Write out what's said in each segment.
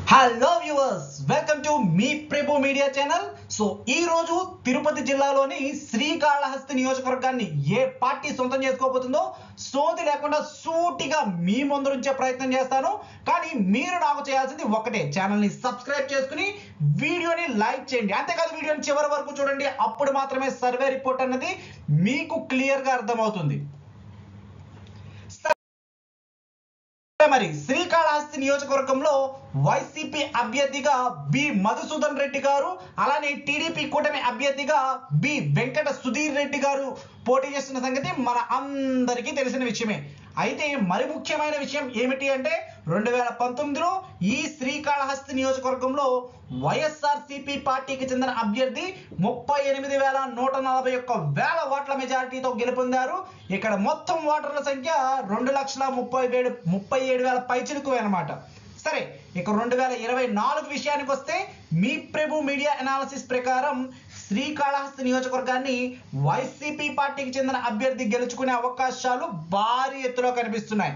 hello viewers welcome to మీ Prabhu media channel so ఈ రోజు తిరుపతి జిల్లాలోని శ్రీకాళహస్తి నియోజకవర్గాన్ని ఏ పార్టీ సొంతం చేసుకోబోతుందో సోది లేకుండా సూటిగా మీ ముందు ఉంచే ప్రయత్నం చేస్తాను కానీ మీరు నాకు చేయాల్సింది ఒకటే ఛానల్ ని సబ్స్క్రైబ్ చేసుకుని వీడియోని లైక్ చేయండి అంతేకాదు వీడియోని చివరి వరకు చూడండి అప్పుడు మాత్రమే సర్వే రిపోర్ట్ అన్నది మీకు క్లియర్ గా అర్థమవుతుంది మరి శ్రీకాళహస్తి నియోజకవర్గంలో వైసీపీ అభ్యర్థిగా బి మధుసూదన్ రెడ్డి గారు అలానే టీడీపీ కూటమి అభ్యర్థిగా బి వెంకట సుధీర్ రెడ్డి గారు పోటీ చేస్తున్న సంగతి మన అందరికీ తెలిసిన విషయమే అయితే మరి ముఖ్యమైన విషయం ఏమిటి అంటే రెండు వేల పంతొమ్మిదిలో ఈ శ్రీకాళహస్తి నియోజకవర్గంలో వైఎస్ఆర్సీపీ పార్టీకి చెందిన అభ్యర్థి ముప్పై ఎనిమిది వేల నూట నలభై ఒక్క వేల ఓట్ల మెజారిటీతో గెలుపొందారు ఇక్కడ మొత్తం ఓటర్ల సంఖ్య రెండు లక్షల ముప్పై ఏడు ముప్పై ఏడు వేల పైచిలుకు అనమాట సరే ఇక రెండు వేల ఇరవై నాలుగు విషయానికి వస్తే మీ ప్రభు మీడియా అనాలిసిస్ ప్రకారం శ్రీకాళహస్తి నియోజకవర్గాన్ని వైసీపీ పార్టీకి చెందిన అభ్యర్థి గెలుచుకునే అవకాశాలు భారీ ఎత్తులో కనిపిస్తున్నాయి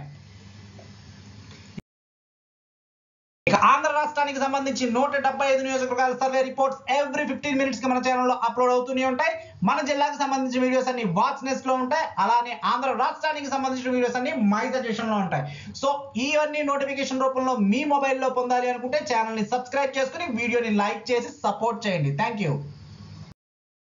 ఇక ఆంధ్ర రాష్ట్రానికి సంబంధించి నూట డెబ్బై ఐదు నియోజకవర్గాల survey reports every fifteen minutes కి మన ఛానల్లో అప్లోడ్ అవుతూనే ఉంటాయి మన జిల్లాకు సంబంధించిన వీడియోస్ అన్ని వాచ్ నెస్ట్ లో ఉంటాయి అలానే ఆంధ్ర రాష్ట్రానికి సంబంధించిన వీడియోస్ అన్ని మై సజెషన్ లో ఉంటాయి సో ఇవన్నీ నోటిఫికేషన్ రూపంలో మీ మొబైల్లో పొందాలి అనుకుంటే ఛానల్ ని సబ్స్క్రైబ్ చేసుకుని వీడియోని లైక్ చేసి సపోర్ట్ చేయండి థ్యాంక్ యూ